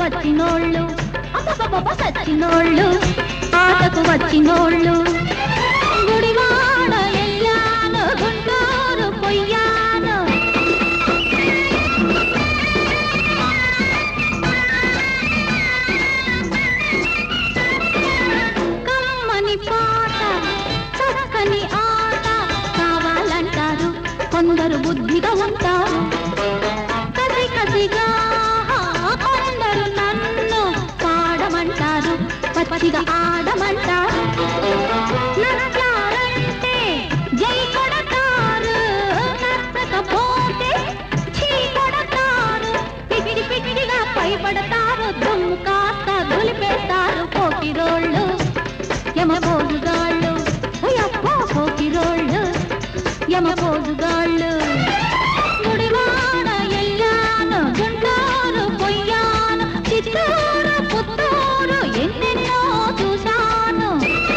వచ్చినోళ్ళు అబ్బబ్బబ్బ సచ్చినోళ్ళు ఆటకు వచ్చినోళ్ళు గుడివాడ ఎల్లాను గుంటూరు పొయ్యాను కమ్మని పాట చక్కని ఆట కావాలంటారు కొందరు బుద్ధిగా ఉంటారు కసి కసిగా కొందరు నన్ను పాడమంటారు పచ్చిగా ఆడమంటారు నచ్చారంటే జై కొడతారు నచ్చకపోతే చీ కొడతారు పిగిడి పిగిడిగా పైపడతారు దుమ్ము కాస్త దులిపేస్తారు పోకిరోళ్ళు యమ పోజుగాళ్ళు అయ్యప్పో పోకిరోళ్ళు యమ పోజుగాళ్ళు గుడివాడ ఎల్లాను గుంటూరు పొయ్యాను చిత్తూరు పుత్తూరు ఎన్నెన్నో చూశాను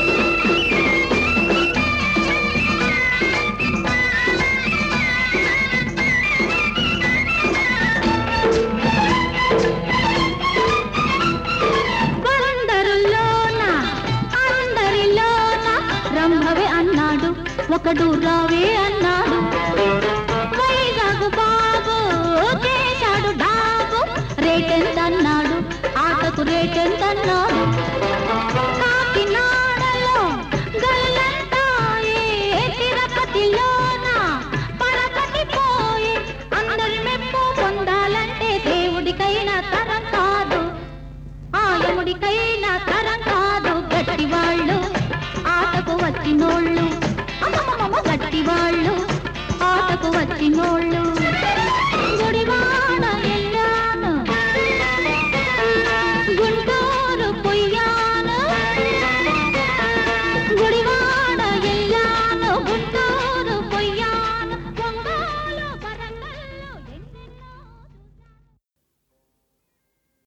కొందరులోన అందరిలోన రంభవే అన్నాడు ఒకడు రావే అన్నాడు వైజాగ్ బాబు చేశాడు డాబు రేటెంత అన్నాడు ఆటకు రేటెంత అన్నాడు కాకినాడలో గల్లంతాయే తిరుపతిలోన పరపతి పోయే అందరి మెప్పు పొందాలంటే దేవుడికైనా తరం కాదు ఆయముడికైనా తరం కాదు గట్టివాళ్ళు ఆటకు వచ్చినోళ్ళు అమ్మమ్మమ్మ గట్టివాళ్ళు ఆటకు వచ్చినోళ్ళు